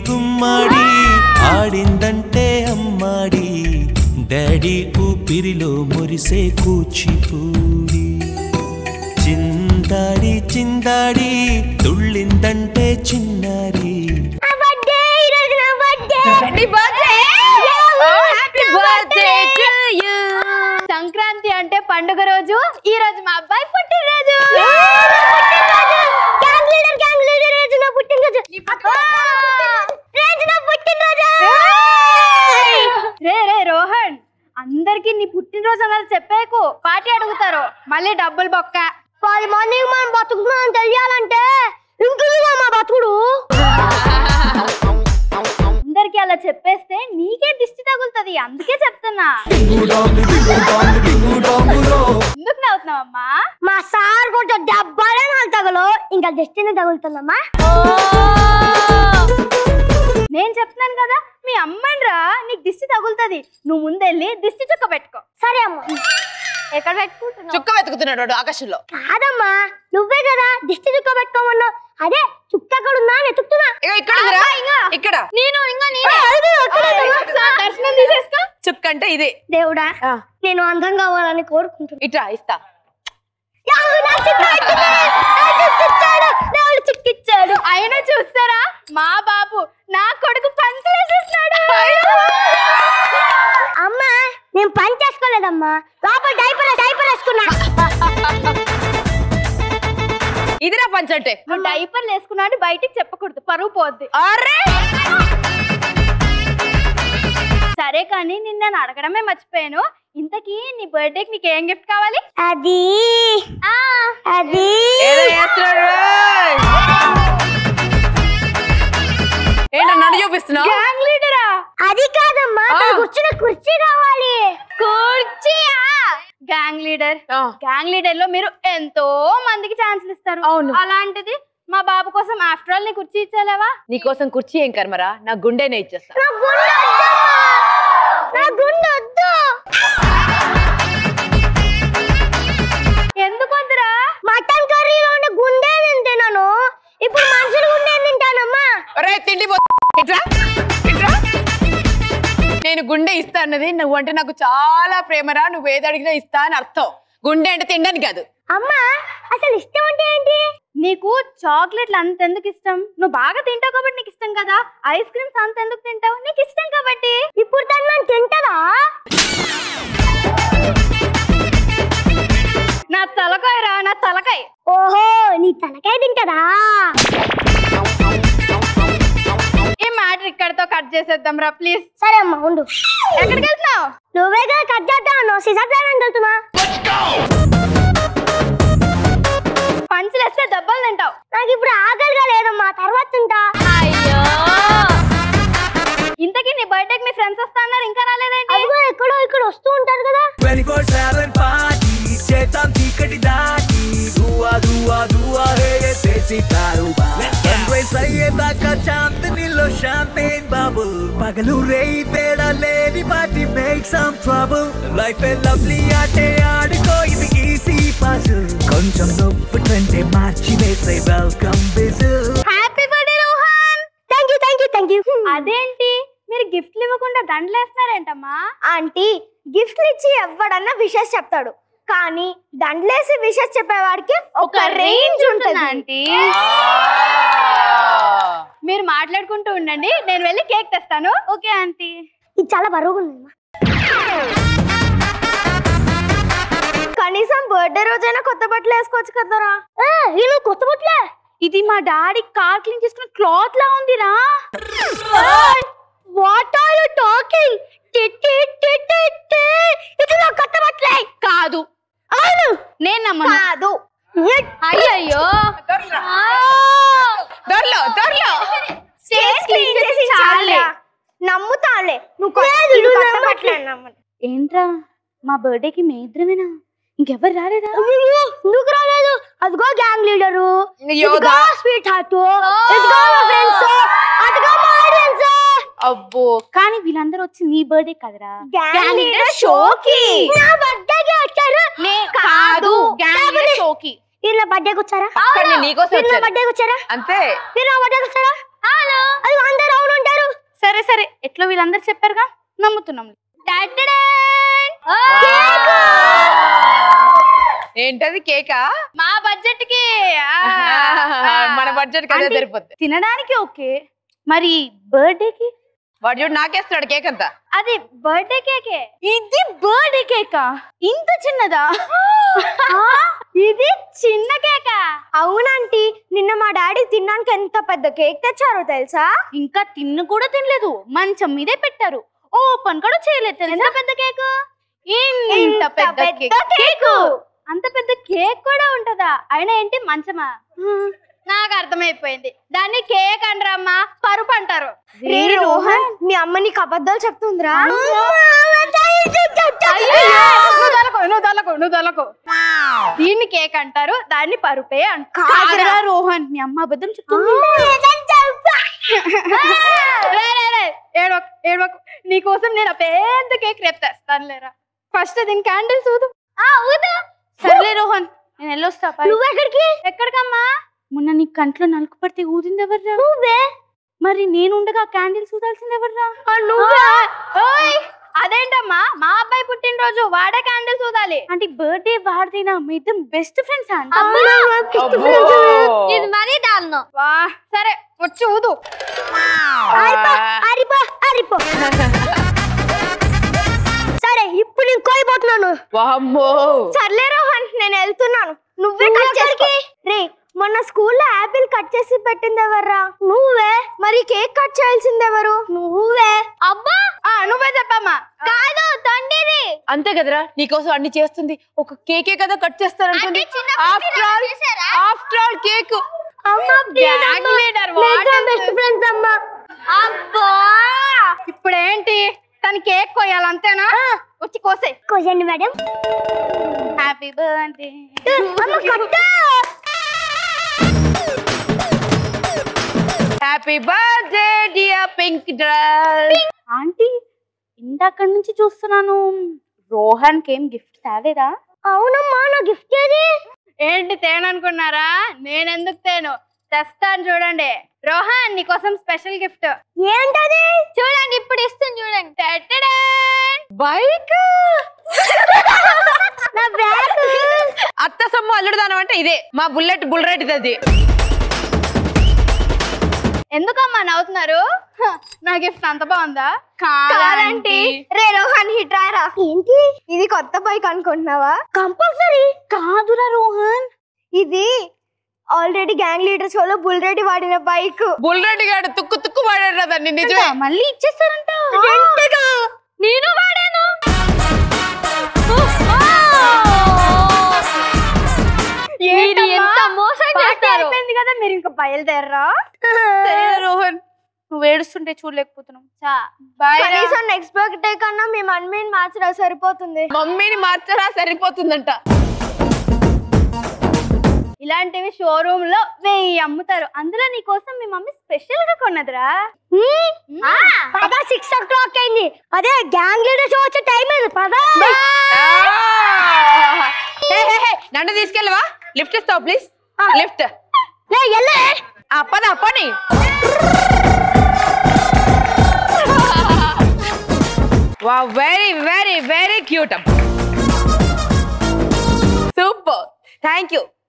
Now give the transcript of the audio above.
గుమ్మాడి ఆడిందంటే అమ్మాడి డాడీ ఊపిరిలో మురిసే కూచిపూడి చిందాడి చిందాడి తుళ్ళిందంటే చిన్నారి happy birthday happy birthday to you Sankranti అంటే పండుగ రోజు ఈ రోజు మా అబ్బాయి పుట్టినరోజు రే రే రోహన్ అందరికి నీ పుట్టినరోజు అన్నది చెప్పేకు పార్టీ అడుగుతారు మళ్ళీ డబ్బులు బొక్క పది మందికి మనం బతుకుతున్నాం తెలియాలంటే ఇంకొక మా బతుకుడు అందరికి అలా చెప్పేస్తే నీకే దిష్టి తగులుతది అందుకే చెప్తున్నా ఎందుకు నవ్వుతున్నావమ్మా మా సార్ కొంచెం దెబ్బలే నాకు తగలు ఇంకా దృష్టిని తగులుతుందమ్మా నేను చెప్తున్నాను కదా మీ అమ్మన్రా నీకు దిష్టి తగులుతది నువ్వు ముందెళ్ళి దిష్టి చుక్క పెట్టుకో సరే అమ్మా ఎక్కడ పెట్టుకుంటున్నావు చుక్క వెతుకుతున్నాడు వాడు ఆకాశంలో కాదమ్మా నువ్వే కదా దిష్టి చుక్క పెట్టుకోమన్నావు అదే చుక్క ఎక్కడ ఉందా అని వెతుకుతున్నా ఇగో ఇక్కడ ఉందిరా. ఇక్కడ నేను ఇంకా నేనే ఒకసారి దర్శనం తీసేసుకో చుక్క అంటే ఇదే దేవుడా ఆ, నేను అందం కావాలని కోరుకుంటున్నా ఇట్రా ఇస్తా యాహూ, నా చుక్క పెట్టుకున్నాడు. నా చుక్క ఇచ్చాడు. దేవుడు చుక్క ఇచ్చాడు ఆయన చూస్తారా మా బాబు నా కొడుకు పంచలేసేస్తున్నాడు అమ్మా నేను పని చేసుకోలేదమ్మా లోపల డైపర్ డైపర్ వేసుకున్నా ఇదిరా పంచ్ అంటే నువ్వు డైపర్లు వేసుకున్నాడు బయటికి చెప్పకూడదు పరువు పోద్ది అరే సరే కానీ నిన్న నేను అడగడమే మర్చిపోయాను ఇంతకీ నీ బర్త్డేకి నీకు ఏం గిఫ్ట్ కావాలి అది ఆ అది ఏదో చేస్తున్నాడు రోయ్. ఏంటో నన్ను చూపిస్తున్నావు గ్యాంగ్ లీడరా అది కాదమ్మా అక్కడ ఆ. కూర్చున్న కుర్చీ కావాలి కుర్చీయా గ్యాంగ్ లీడర్ ఆ, గ్యాంగ్ లీడర్ లో మీరు ఎంతో మందికి ఛాన్సులు ఇస్తారు అవును. అలాంటిది మా బాబు కోసం ఆఫ్టర్ ఆల్ నీ కుర్చీ ఇచ్చేలేవా నీకోసం కుర్చీ ఏం కర్మరా నా గుండెనే ఇచ్చేస్తా నా గుండె వద్దమ్మా. నా గుండె వద్దు ఎందుకు వద్దురా మటన్ కర్రీలో ఉండే గుండె తింటున్నాను ఇప్పుడు మనుషులు గుండె తింటానమ్మా ఒరే తిండి పో- ఇట్రా ఇట్రా నేను గుండె ఇస్తా అన్నది నువ్వు అంటే నాకు చాలా ప్రేమరా నువ్వు ఏది అడిగినా ఇస్తా అని అర్థం గుండె అంటే తినడానికి కాదు అమ్మా అసలు ఇష్టం అంటే ఏంటి నీకు చాక్లెట్లు అంత ఎందుకు ఇష్టం నువ్వు బాగా తింటావు కాబట్టి నీకు ఇష్టం కదా ఐస్ క్రీమ్స్ అంత ఎందుకు తింటావు నీకు ఇష్టం కాబట్టి ఇప్పుడు తను నన్ను తింటదా నా తలకాయ రా నా తలకాయ ఓహో నీ తలకాయ తింటదా ఈ మ్యాటర్ ఇక్కడితో కట్ చేసేద్దాం రా ప్లీజ్ సరే అమ్మా ఉండు ఎక్కడికి వెళ్తున్నావు నువ్వే కదా కట్ చేద్దాం సిజర్ ప్లాన్ వెళ్తున్నా పంచులు వేస్తే దెబ్బలు తింటావు నాకు ఇప్పుడు ఆకలిగా లేదమ్మా తర్వాత తింటా అయ్యో ఇంతకీ నీ బర్త్డేకి మీ ఫ్రెండ్స్ వస్తా అన్నారు ఇంకా రాలేదండి అదిగో ఎక్కడో ఇక్కడ వస్తూ ఉంటారు కదా 24/7 పార్టీ చేద్దాం చీకటి దాటి దువా దువా దువా హే చేసి కారుబా సన్రైజ్ అయ్యేదాకా చాందనీలో షాంపేన్ బాబుల్ పగలు రేయి తేడా లేని party make some trouble life a lovely ఆటే ఆడుకో ఇది ఈజీ పజిల్ కొంచెం నొప్పుంటే మార్చి వేసే welcome whistle happy birthday Rohan thank you thank you thank you అదేంటి మీరు గిఫ్ట్లు ఇవ్వకుండా దండలేస్తున్నారేంటమ్మా ఆంటీ గిఫ్ట్లు ఇచ్చి ఎవడన్నా విషెస్ చెప్తాడు కానీ దండలేసి విషెస్ చెప్పేవాడికి ఒక రేంజ్ ఉంటుంది ఆంటీ మీరు మాట్లాడుకుంటూ ఉండండి నేను వెళ్ళి కేక్ తెస్తాను ఓకే ఆంటీ ఇది చాలా బరువుగా ఉంది కనీసం బర్త్డే రోజైనా కొత్త బట్టలు వేసుకోవచ్చు కదరా ఇది కొత్త బట్టలే ఇది మా డాడీ కార్ క్లీన్ చేసుకున్న క్లాత్ లా ఉందిరా వాట్ ఆర్ యు టాకింగ్ ఇది నా కొత్త బట్టలే కాదు అవును నేను నమ్మను కాదు అయ్యయ్యో దొరలో దొరలో స్టేజ్ క్లీన్ చేసి చాలే నమ్ముతాలే నువ్వు కొత్త- ఇది కొత్త బట్టలే నమ్మను ఏంట్రా మా బర్త్డేకి మే ఇద్దరమేనా ఇంకెవరు రాలేదా అయ్యో, ఎందుకు రాలేదు అదిగో గ్యాంగ్ లీడరు యోధా. స్వీట్ హార్ట్ ఇదిగో మా ఫ్రెండ్స్ అదిగో మా ఆడియన్స్ అబ్బో కానీ వీళ్ళందరూ వచ్చి నీ బర్త్డే కదరా గ్యాంగ్ లీడర్ షోకి నా బర్త్డేకి వచ్చారు నే కాదు. కాదు గ్యాంగ్ కాకపోతే- షోకి వీళ్ళ బర్త్డేకి వచ్చారా పక్కన నేను నీకోసం వీళ్ళ వచ్చాను. బర్త్డేకి వచ్చారా అంతే వీళ్ళ బర్త్డేకి వచ్చారా అవును అది అందరూ అవును అంటారు సరే సరే ఎట్లా వీళ్ళందరూ చెప్పారుగా నమ్ముతున్నాం ఏంటది కేకా మా బడ్జెట్ కి ఆ, ఆ. మన బడ్జెట్ కదా అంటే సరిపోద్ది తినడానికి ఓకే మరి బర్త్డే కి వాడు చూడు నాకేస్తున్నాడు కేక్ అంతా అది బర్త్డే కేకే ఇది బర్త్డే కేకా ఇంత చిన్నదా ఇది చిన్న కేక అవునంటీ నిన్న మా డాడీ తినడానికి ఎంత పెద్ద కేక్ తెచ్చారో తెలుసా ఇంకా తిన్ను కూడా తినలేదు మంచం మీదే పెట్టారు ఓపెన్ కూడా చేయలేదు తెలుసా పెద్ద కేక్ ఇంత పెద్ద కేక్ కేకు అంత పెద్ద కేక్ కూడా ఉంటదా అయినా ఏంటి మంచమా నాకు అర్థమైపోయింది దాన్ని కేక్ అంటారమ్మా పరుపు అంటారు రే రోహన్ మీ అమ్మ నీకు అబద్ధాలు చెప్తుందిరా అయ్యయ్యో, నువ్వు తలకు నువ్వు తలకు నువ్వు తలకు దీన్ని కేక్ అంటారు దాన్ని పరుపే అంటారు కాదురా. కాదురా రోహన్ మీ అమ్మ అబద్ధం చెప్తుంది రే, రే, రే, ఏడవకు, ఏడవకు. నీకోసం నేను ఆ పెద్ద కేక్ రేపు తెస్తాను లేరా ఫస్ట్ దీని క్యాండిల్స్ ఊదు సర్లే రోహన్ నేను వెళ్ళొస్తా bye. నువ్వు ఎక్కడికి ఎక్కడికమ్మా మొన్న నీ కంట్లో నలుకు పడితే ఊదింది ఎవర్రా నువ్వే మరి నేను ఉండగా క్యాండిల్స్ ఊదాల్సింది ఎవర్రా నువ్వే ఓయ్ అదేంటమ్మా మా అబ్బాయి పుట్టినరోజు వాడే క్యాండిల్స్ ఊదాలి అంటే బర్త్డే వాడితేనా మీ ఇద్దరు బెస్ట్ ఫ్రెండ్స్ అంట అబ్బో. ఇది మరీ దారుణం వా సరే వచ్చి ఊదు అరిపో అరిపో అరిపో సరే ఇప్పుడు నేను కోయిపోతున్నాను వామ్మో సర్లే రోహన్ నేను వెళ్తున్నాను నువ్వే కట్ చేసుకో రే మొన్న స్కూల్లో యాపిల్ కట్ చేసి పెట్టింది ఎవర్రా నువ్వే మరి కేక్ కట్ చేయాల్సింది ఎవరు నువ్వే అబ్బా ఆ నువ్వే చెప్పమ్మా కాదు తండ్రిది అంతే కదరా నీకోసం అన్ని చేస్తుంది ఒక కేకే కదా కట్ చేస్తానంటుంది after all after all cake అమ్మా Gang leader, what is best this? Friends అమ్మా అబ్బా ఇప్పుడు ఏంటి తన కేక్ కోయాలి అంతేనా వచ్చి కోసే కోయండి మేడం హ్యాపీ బర్త్డే అమ్మ కట్టు happy birthday dear pink dress aunty ఇందాక నుంచి చూస్తున్నాను రోహన్ కేం గిఫ్ట్ తేలేదా అవునమ్మా నా గిఫ్ట్ ఏది ఏంటి తేననుకున్నారా నేనెందుకు తేను తెస్తాను చూడండి రోహన్ నీకోసం స్పెషల్ గిఫ్ట్ ఏంటది చూడండి ఇప్పుడు ఇస్తుంది చూడండి టెట్టడే! బైక్ నా బ్యాగ్ అత్త సొమ్ము అల్లుడు దానం అంటే ఇదే మా బుల్లెట్ బుల్లెట్ ఇది ఎందుకమ్మా నవ్వుతున్నారు హ, నా గిఫ్ట్ అంత బాగుందా కాదంటీ రే రోహన్ హిట్ రారా ఏంటి ఇది కొత్త బైక్ అనుకుంటున్నావా కంపల్సరీ కాదురా రోహన్ ఇది ఆల్రెడీ గ్యాంగ్ లీడర్ షోలో బుల్ రెడ్డి వాడిన బైక్ బుల్లెట్ గాడు తుక్కు తుక్కు వాడాడు దాన్ని నిజమే మళ్ళీ ఇచ్చేస్తారంట నేను వాడాను మీరు ఎంత మోసం చేస్తారు. అయిపోయింది కదా మీరు ఇంకా బయలుదేరరా సరే రోహన్ నువ్వు ఏడుస్తుంటే చూడలేకపోతున్నాం చా బాయ్ కనీసం నెక్స్ట్ బర్త్డే కన్నా మీ మమ్మీని మార్చరా సరిపోతుంది మమ్మీని మార్చరా సరిపోతుందంట ఇలాంటివి షోరూమ్ లో వెయ్యి అమ్ముతారు అందులో నీ కోసం మీ మమ్మీ స్పెషల్ గా కొన్నదిరా పదా సిక్స్ ఓ క్లాక్ అయింది అదే గ్యాంగ్ లీడర్ షో వచ్చే టైం అయింది పదా ఆ! హే, హే, హే, నన్ను తీసుకెళ్ళవా లిఫ్ట్ ఇస్తావు ప్లీజ్ లిఫ్ట్ లే ఎల్లే పద పని వా very very very cute super thank you